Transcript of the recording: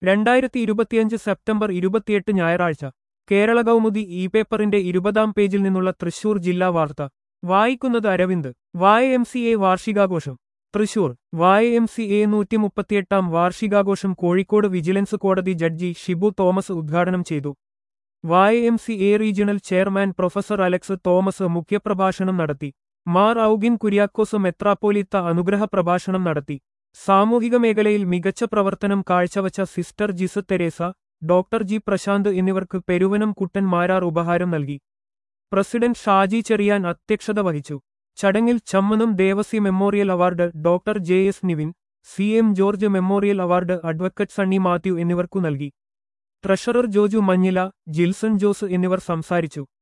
രണ്ടായിരത്തി ഇരുപത്തിയഞ്ച് സെപ്റ്റംബർ ഇരുപത്തിയെട്ട് ഞായറാഴ്ച കേരള കൗമുദി ഇ പേപ്പറിന്റെ ഇരുപതാം പേജിൽ നിന്നുള്ള തൃശൂർ ജില്ലാ വാർത്ത വായിക്കുന്നത് Aravind Y M C A വാർഷികാഘോഷം Thrissur Y M C A നൂറ്റി മുപ്പത്തിയെട്ടാം വാർഷികാഘോഷം കോഴിക്കോട് വിജിലൻസ് കോടതി ജഡ്ജി ഷിബു തോമസ് ഉദ്ഘാടനം ചെയ്തു Y M C A regional chairman professor Alex Thomas മുഖ്യപ്രഭാഷണം നടത്തി മാർ ഔഗിൻ കുര്യാക്കോസ് മെത്രാപ്പോലിത്ത അനുഗ്രഹ പ്രഭാഷണം നടത്തി സാമൂഹിക മേഖലയിൽ മികച്ച പ്രവർത്തനം കാഴ്ചവച്ച sister Jis Theresa doctor G Prashanth എന്നിവർക്ക് പെരുവനം കുട്ടൻ മാരാർ ഉപഹാരം നൽകി പ്രസിഡന്റ് ഷാജി ചെറിയാൻ അധ്യക്ഷത വഹിച്ചു ചടങ്ങിൽ Chammanam Devasi memorial award doctor J S Nivin C M George memorial award advocate Sunny Mathew എന്നിവർക്കു നൽകി ട്രഷറർ ജോജു മഞ്ഞില ജിൽസൺ ജോസ് എന്നിവർ സംസാരിച്ചു